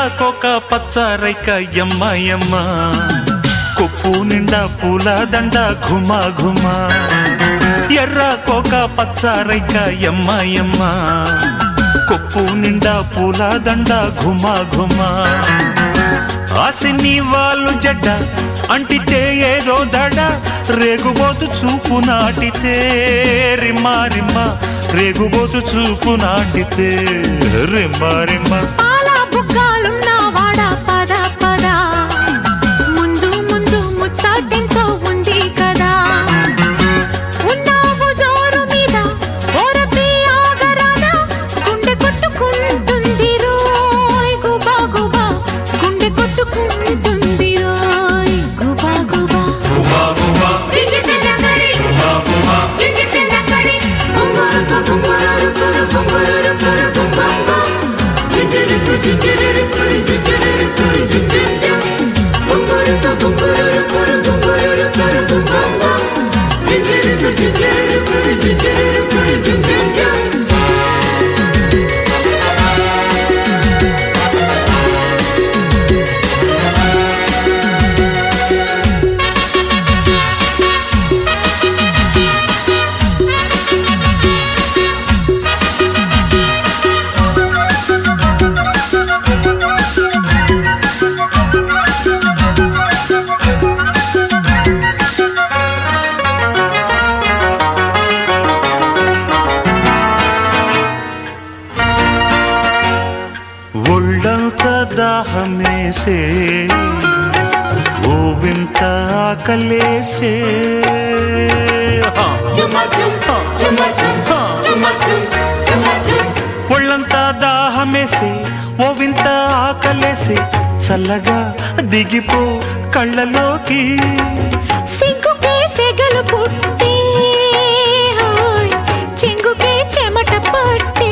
ఎర్రకొక పచ్చరైక ఎమ్మ ఎమ్మ కొప్పు నిండా పూల దండ ఘుమ ఘుమ ఎర్రకొక పచ్చరైక ఎమ్మ ఎమ్మ కొప్పు నిండా పూల దండ ఘుమ ఘుమ ఆసిని వాళ్ళు జడ్డ అంటితే ఏదో దడ రేగుబోతు చూపు నాటితే రిమ్మ రిమ్మ రేగుబోతు చూపు నాటితే రిమ్మ రిమ్మ పాల బుక్కాలున్న వాడ పద పద ముందు ముందు ముచ్చాటెంతో ఉంది కదా ఉన్నావు జోరు మీద ఓరపి ఆగరాదా గుండె కొట్టుకుంటుంది రోయ్ గుబా గుబా గుండె కొట్టుకుంటుంది రోయ్ గుబా గుబా ఒళ్ళంత దాహమేసే ఓ వింత ఆకలేసే హా. ఒళ్ళంతా దాహమేసే ఓ వింత ఆకలేసే చల్లగా దిగిపో కళ్ళలోకి సిగ్గుకే సెగలు పుట్టి హాయ్ చెంగుకే చెమట పట్టి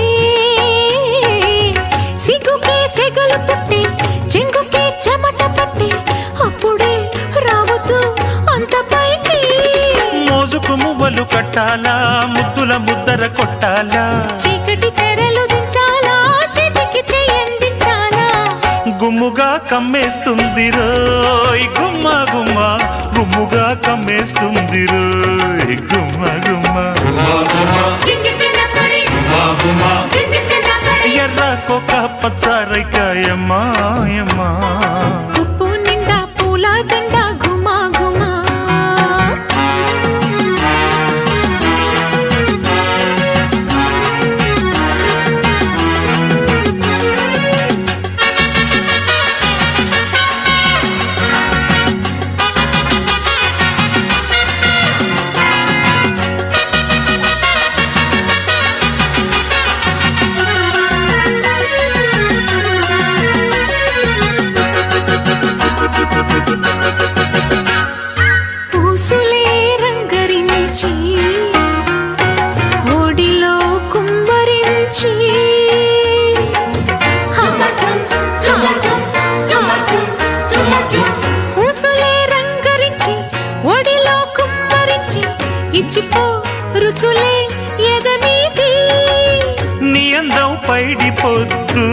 సిగ్గుకే సెగలు పుట్టి చెంగుకే చెమట పట్టి అప్పుడే రావద్దు అంత పైకి మోజుకు మువ్వలు కట్టాలా ముద్దుల ముద్దర కొట్టాలా చీకటి తెరలు దించాలా చేతికి చేయందించాలా గుమ్ముగా కమ్మేస్తుంది రోయ్ గుమ్మ గుమ్మ గుమ్ముగా కమ్మేస్తుంది రోయ్ గుమ్మ గుమ్మ ఎర్ర కొక పచ్చారైకాయమ్మా యమ్మా ఉప్పు నిండా పూల దండ గుమా గుమా పూసులే రంగరించి ఓడిలో కుంభరించి పూసులే రంగరించి ఓడిలో కుంభరించి ఇచ్చిపో రుచులే ఎదమీది నీ అందం పైడి పొద్దు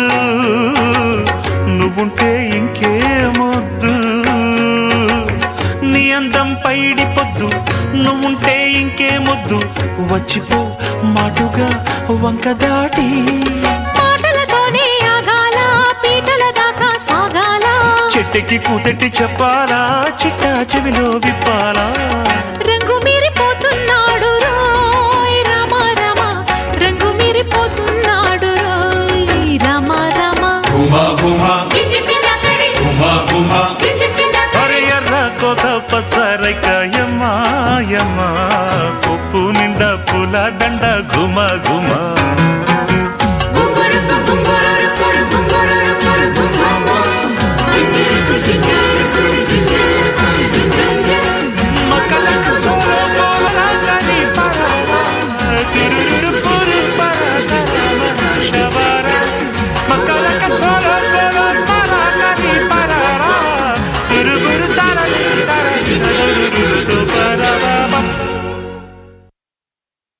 నువ్వుంటే ఇంకేమొద్దు నీ అందం పైడి పొద్దు నువ్వుంటే ఇంకేమొద్దు వచ్చిపో మాటుగా వంక దాటి మాటలతోనే ఆగాల పీటల దాకా సాగాల చెట్టుకి కూతెట్టి చెప్పాలా చిట్టా చెవిలో విప్పాలా రంగు మీరిపోతున్నాడు రోయ్ రామ రామ రంగు మీరిపోతున్నాడు రోయ్ రామ రామ అరే ఎర్ర కొక పచ్చరైక యమ్మా యమ్మా పప్పు నిండా పూల దండ ఘుమ ఘుమ